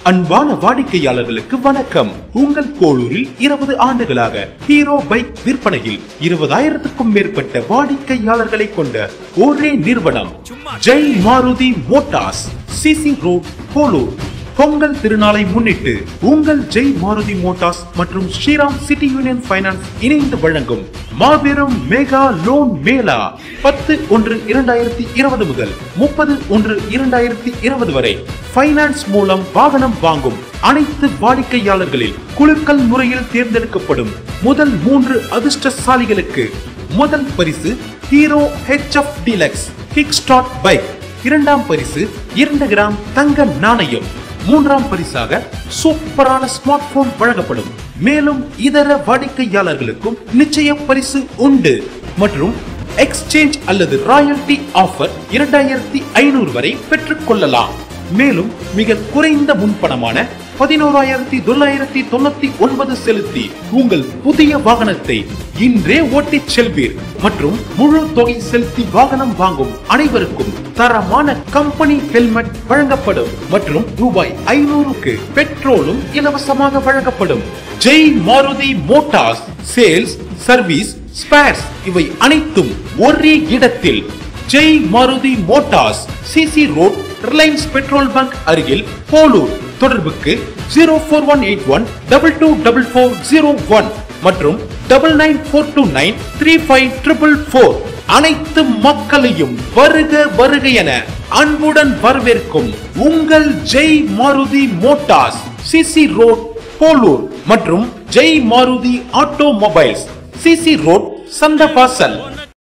அன்பான வாடிக்கையாளர்களுக்கு வணக்கம் உங்கள் கோளூரில் இருபது ஆண்டுகளாக ஹீரோ பைக் விற்பனையில் இருபதாயிரத்துக்கும் மேற்பட்ட வாடிக்கையாளர்களை கொண்ட ஒரே நிறுவனம் Jai Maruti motors CC road Kolur Pongal திருநாளை முன்னிட்டு உங்கள் ஜெய் மாருதி மோட்டார்ஸ் மற்றும் ஸ்ரீராம் சிட்டி யூனியன் பைனான்ஸ் இணைந்து வழங்கும் மாபெரும் மெகா லோன் மேளா பத்து ஒன்று இரண்டாயிரத்தி இருபது முதல் முப்பது ஒன்று இரண்டாயிரத்தி இருபது வரை பைனான்ஸ் மூலம் வாகனம் வாங்கும் அனைத்து வாடிக்கையாளர்களில் குழுக்கள் முறையில் தேர்ந்தெடுக்கப்படும் முதல் மூன்று அதிர்ஷ்டசாலிகளுக்கு முதல் பரிசு Hero HF deluxe kick start bike இரண்டாம் பரிசு இரண்டு கிராம் தங்க நாணயம் மூன்றாம் பரிசாக சூப்பரான ஸ்மார்ட் போன் வழங்கப்படும் மேலும் இதர வாடிக்கையாளர்களுக்கும் நிச்சய பரிசு உண்டு மற்றும் எக்ஸ்சேஞ்ச் அல்லது ராயல்டி ஆஃபர் இரண்டாயிரத்தி ஐநூறு வரை பெற்றுக் கொள்ளலாம் மேலும் மிக குறைந்த முன்பணமான பதினோராயிரத்தி தொள்ளாயிரத்தி தொண்ணூத்தி ஒன்பது செலுத்தி உங்கள் புதிய வாகனத்தை இன்றே ஓட்டிச் செல்வீர் மற்றும் முழு தொகை செலுத்தி வாகனம் வாங்கும் அனைவருக்கும் தரமான கம்பெனி ஹெல்மெட் வழங்கப்படும் மற்றும் ரூபாய் ஐநூறுக்கு பெட்ரோலும் இலவசமாக வழங்கப்படும் Jai Maruti motors sales service spares இவை அனைத்தும் ஒரே இடத்தில் Jai Maruti motors CC road Reliance petrol bunk அருகில் போலூர் தொடர்புக்கு zero four one eight one double two double four zero one மற்றும் double nine four two nine three five triple four அனைத்து மக்களையும் வருக வருக என அன்புடன் வரவேற்கும் உங்கள் Jai Maruti motors CC road Polur மற்றும் Jai Maruti automobiles CC road சந்தபாசல்